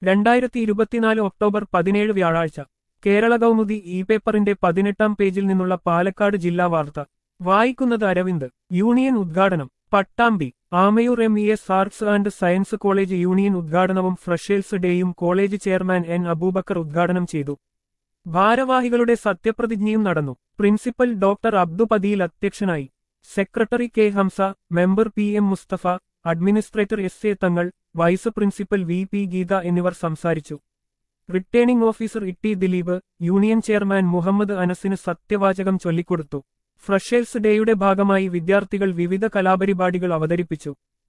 രണ്ടായിരത്തി ഇരുപത്തിനാല് ഒക്ടോബർ പതിനേഴ് വ്യാഴാഴ്ച കേരള കൗമുദി ഇ പേപ്പറിന്റെ പതിനെട്ടാം പേജിൽ നിന്നുള്ള പാലക്കാട് ജില്ലാ വാർത്ത വായിക്കുന്നത് അരവിന്ദ് യൂണിയൻ ഉദ്ഘാടനം Pattambi Amayur M E S arts and science college union ഉദ്ഘാടനവും ഫ്രഷേഴ്സ് ഡേയും കോളേജ് ചെയർമാൻ എൻ അബൂബക്കർ ഉദ്ഘാടനം ചെയ്തു ഭാരവാഹികളുടെ സത്യപ്രതിജ്ഞയും നടന്നു പ്രിൻസിപ്പൽ ഡോക്ടർ അബ്ദു പതിയിൽ അധ്യക്ഷനായി secretary K Hamsa member P M Mustafa administrator S A Thangal vice principal V P Geetha എന്നിവർ സംസാരിച്ചു returning officer Itty Dileep union chairman Muhammad അനസിന് സത്യവാചകം ചൊല്ലിക്കൊടുത്തു ഫ്രഷേഴ്സ് ഡേയുടെ ഭാഗമായി വിദ്യാർത്ഥികൾ വിവിധ കലാപരിപാടികൾ അവതരിപ്പിച്ചു